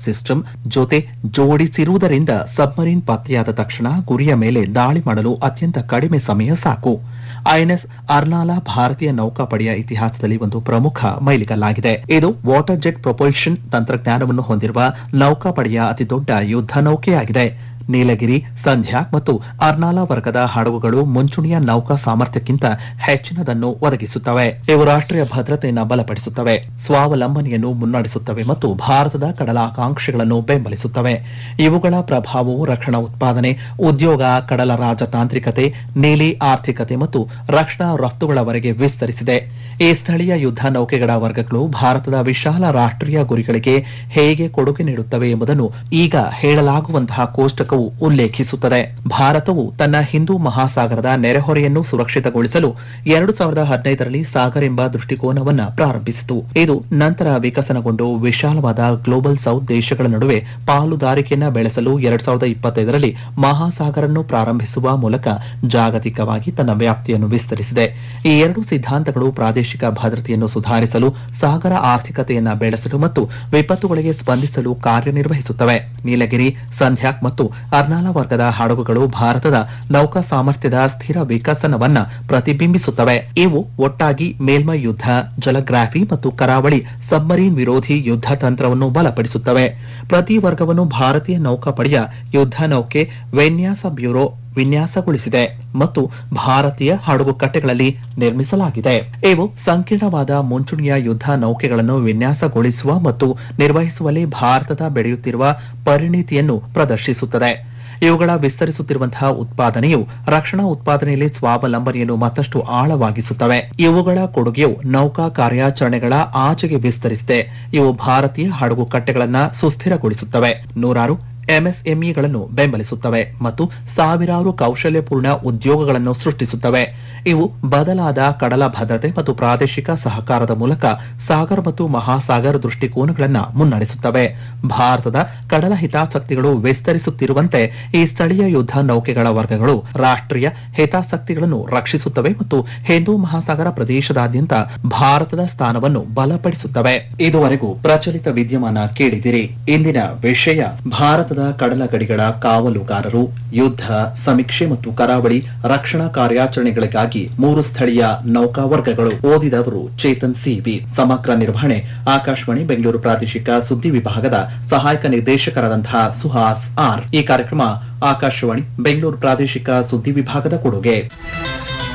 system ಜೊತೆ ಜೋಡಿಸಿರುವುದರಿಂದ submarine ಪತ್ತೆಯಾದ ತಕ್ಷಣ ಗುರಿಯ ಮೇಲೆ ದಾಳಿ ಮಾಡಲು ಅತ್ಯಂತ ಕಡಿಮೆ ಸಮಯ ಸಾಕು ಐಎನ್ಎಸ್ ಅರ್ನಾಲಾ ಭಾರತೀಯ ನೌಕಾಪಡೆಯ ಇತಿಹಾಸದಲ್ಲಿ ಒಂದು ಪ್ರಮುಖ ಮೈಲಿಗಲ್ಲಾಗಿದೆ ಇದು ವಾಟರ್ ಜೆಟ್ ಪ್ರೊಪಲ್ಷನ್ ತಂತ್ರಜ್ಞಾನವನ್ನು ಹೊಂದಿರುವ ನೌಕಾಪಡೆಯ ಅತಿದೊಡ್ಡ ಯುದ್ಧ ನೌಕೆಯಾಗಿದೆ ನೀಲಗಿರಿ ಸಂಧ್ಯಾ ಮತ್ತು ಅರ್ನಾಲಾ ವರ್ಗದ ಹಡಗುಗಳು ಮುಂಚೂಣಿಯ ನೌಕಾ ಸಾಮರ್ಥ್ಯಕ್ಕಿಂತ ಹೆಚ್ಚಿನದನ್ನು ಒದಗಿಸುತ್ತವೆ ಇವು ರಾಷ್ಟ್ರೀಯ ಭದ್ರತೆಯನ್ನು ಬಲಪಡಿಸುತ್ತವೆ ಸ್ವಾವಲಂಬನೆಯನ್ನು ಮುನ್ನಡೆಸುತ್ತವೆ ಮತ್ತು ಭಾರತದ ಕಡಲಾಕಾಂಕ್ಷೆಗಳನ್ನು ಬೆಂಬಲಿಸುತ್ತವೆ ಇವುಗಳ ಪ್ರಭಾವವು ರಕ್ಷಣಾ ಉತ್ಪಾದನೆ ಉದ್ಯೋಗ ಕಡಲ ರಾಜತಾಂತ್ರಿಕತೆ ನೀಲಿ ಆರ್ಥಿಕತೆ ಮತ್ತು ರಕ್ಷಣಾ ರಫ್ತುಗಳವರೆಗೆ ವಿಸ್ತರಿಸಿದೆ ಈ ಸ್ಥಳೀಯ ಯುದ್ಧ ನೌಕೆಗಳ ವರ್ಗಗಳು ಭಾರತದ ವಿಶಾಲ ರಾಷ್ಟ್ರೀಯ ಗುರಿಗಳಿಗೆ ಹೇಗೆ ಕೊಡುಗೆ ನೀಡುತ್ತವೆ ಎಂಬುದನ್ನು ಈಗ ಹೇಳಲಾಗುವಂತಹ ಕೋಷ್ಟಕವು ಉಲ್ಲೇಖಿಸುತ್ತದೆ ಭಾರತವು ತನ್ನ ಹಿಂದೂ ಮಹಾಸಾಗರದ ನೆರೆಹೊರೆಯನ್ನು ಸುರಕ್ಷಿತಗೊಳಿಸಲು ಎರಡು ಸಾವಿರದ ಹದಿನೈದರಲ್ಲಿ ಸಾಗರ್ ಎಂಬ ದೃಷ್ಟಿಕೋನವನ್ನ ಪ್ರಾರಂಭಿಸಿತು ಇದು ನಂತರ ವಿಕಸನಗೊಂಡು ವಿಶಾಲವಾದ ಗ್ಲೋಬಲ್ ಸೌತ್ ದೇಶಗಳ ನಡುವೆ ಪಾಲುದಾರಿಕೆಯನ್ನ ಬೆಳೆಸಲು ಎರಡ್ ಸಾವಿರದ ಇಪ್ಪತ್ತೈದರಲ್ಲಿ ಮಹಾಸಾಗರನ್ನು ಪ್ರಾರಂಭಿಸುವ ಮೂಲಕ ಜಾಗತಿಕವಾಗಿ ತನ್ನ ವ್ಯಾಪ್ತಿಯನ್ನು ವಿಸ್ತರಿಸಿದೆ ಈ ಎರಡು ಸಿದ್ಧಾಂತಗಳು ಪ್ರಾದೇಶಿಕ ಭದ್ರತೆಯನ್ನು ಸುಧಾರಿಸಲು ಸಾಗರ ಆರ್ಥಿಕತೆಯನ್ನ ಬೆಳೆಸಲು ಮತ್ತು ವಿಪತ್ತುಗಳಿಗೆ ಸ್ಪಂದಿಸಲು ಕಾರ್ಯನಿರ್ವಹಿಸುತ್ತವೆ ನೀಲಗಿರಿ ಸಂಧ್ಯಾಕ್ ಮತ್ತು ಅರ್ನಾಲಾ ವರ್ಗದ ಹಡಗುಗಳು ಭಾರತದ ನೌಕಾ ಸಾಮರ್ಥ್ಯದ ಸ್ಥಿರ ವಿಕಸನವನ್ನ ಪ್ರತಿಬಿಂಬಿಸುತ್ತವೆ ಇವು ಒಟ್ಟಾಗಿ ಮೇಲ್ಮೈ ಯುದ್ಧ ಜಲಗ್ರಾಫಿ ಮತ್ತು ಕರಾವಳಿ ಸಬ್ಮರೀನ್ ವಿರೋಧಿ ಯುದ್ಧ ತಂತ್ರವನ್ನು ಬಲಪಡಿಸುತ್ತವೆ ಪ್ರತಿ ವರ್ಗವನ್ನು ಭಾರತೀಯ ನೌಕಾಪಡೆಯ ಯುದ್ಧ ನೌಕೆ ವಿನ್ಯಾಸ ಬ್ಯೂರೋ ವಿನ್ಯಾಸಗೊಳಿಸಿದೆ ಮತ್ತು ಭಾರತೀಯ ಹಡಗು ಕಟ್ಟೆಗಳಲ್ಲಿ ನಿರ್ಮಿಸಲಾಗಿದೆ ಇವು ಸಂಕೀರ್ಣವಾದ ಮುಂಚೂಣಿಯ ಯುದ್ಧ ನೌಕೆಗಳನ್ನು ವಿನ್ಯಾಸಗೊಳಿಸುವ ಮತ್ತು ನಿರ್ವಹಿಸುವಲ್ಲಿ ಭಾರತದ ಬೆಳೆಯುತ್ತಿರುವ ಪರಿಣಿತಿಯನ್ನು ಪ್ರದರ್ಶಿಸುತ್ತದೆ ಇವುಗಳ ವಿಸ್ತರಿಸುತ್ತಿರುವಂತಹ ಉತ್ಪಾದನೆಯು ರಕ್ಷಣಾ ಉತ್ಪಾದನೆಯಲ್ಲಿ ಸ್ವಾವಲಂಬನೆಯನ್ನು ಮತ್ತಷ್ಟು ಆಳವಾಗಿಸುತ್ತವೆ ಇವುಗಳ ಕೊಡುಗೆಯು ನೌಕಾ ಕಾರ್ಯಾಚರಣೆಗಳ ಆಚೆಗೆ ವಿಸ್ತರಿಸಿದೆ ಇವು ಭಾರತೀಯ ಹಡಗು ಕಟ್ಟೆಗಳನ್ನ ಸುಸ್ಥಿರಗೊಳಿಸುತ್ತವೆ ನೂರಾರು ಎಂಎಸ್ಎಂಇಗಳನ್ನು ಬೆಂಬಲಿಸುತ್ತವೆ ಮತ್ತು ಸಾವಿರಾರು ಕೌಶಲ್ಯಪೂರ್ಣ ಉದ್ಯೋಗಗಳನ್ನು ಸೃಷ್ಟಿಸುತ್ತವೆ ಇವು ಬದಲಾದ ಕಡಲ ಭದ್ರತೆ ಮತ್ತು ಪ್ರಾದೇಶಿಕ ಸಹಕಾರದ ಮೂಲಕ ಸಾಗರ ಮತ್ತು ಮಹಾಸಾಗರ ದೃಷ್ಟಿಕೋನಗಳನ್ನು ಮುನ್ನಡೆಸುತ್ತವೆ ಭಾರತದ ಕಡಲ ಹಿತಾಸಕ್ತಿಗಳು ವಿಸ್ತರಿಸುತ್ತಿರುವಂತೆ ಈ ಸ್ಥಳೀಯ ಯುದ್ಧ ನೌಕೆಗಳ ವರ್ಗಗಳು ರಾಷ್ಟ್ರೀಯ ಹಿತಾಸಕ್ತಿಗಳನ್ನು ರಕ್ಷಿಸುತ್ತವೆ ಮತ್ತು ಹಿಂದೂ ಮಹಾಸಾಗರ ಪ್ರದೇಶದಾದ್ಯಂತ ಭಾರತದ ಸ್ಥಾನವನ್ನು ಬಲಪಡಿಸುತ್ತವೆ ಇದುವರೆಗೂ ಪ್ರಚಲಿತ ವಿದ್ಯಮಾನ ಕೇಳಿದಿರಿ ಇಂದಿನ ವಿಷಯ ಭಾರತದ ಕಡಲ ಗಡಿಗಳ ಕಾವಲುಗಾರರು ಯುದ್ಧ ಸಮೀಕ್ಷೆ ಮತ್ತು ಕರಾವಳಿ ರಕ್ಷಣಾ ಕಾರ್ಯಾಚರಣೆಗಳಿಗಾಗಿ ಮೂರು ಸ್ಥಳೀಯ ನೌಕಾ ವರ್ಗಗಳು ಓದಿದವರು ಚೇತನ್ ಸಿಬಿ ಸಮಗ್ರ ನಿರ್ವಹಣೆ ಆಕಾಶವಾಣಿ ಬೆಂಗಳೂರು ಪ್ರಾದೇಶಿಕ ಸುದ್ದಿ ವಿಭಾಗದ ಸಹಾಯಕ ನಿರ್ದೇಶಕರಾದಂತಹ ಸುಹಾಸ್ ಆರ್ ಈ ಕಾರ್ಯಕ್ರಮ ಆಕಾಶವಾಣಿ ಬೆಂಗಳೂರು ಪ್ರಾದೇಶಿಕ ಸುದ್ದಿ ವಿಭಾಗದ ಕೊಡುಗೆ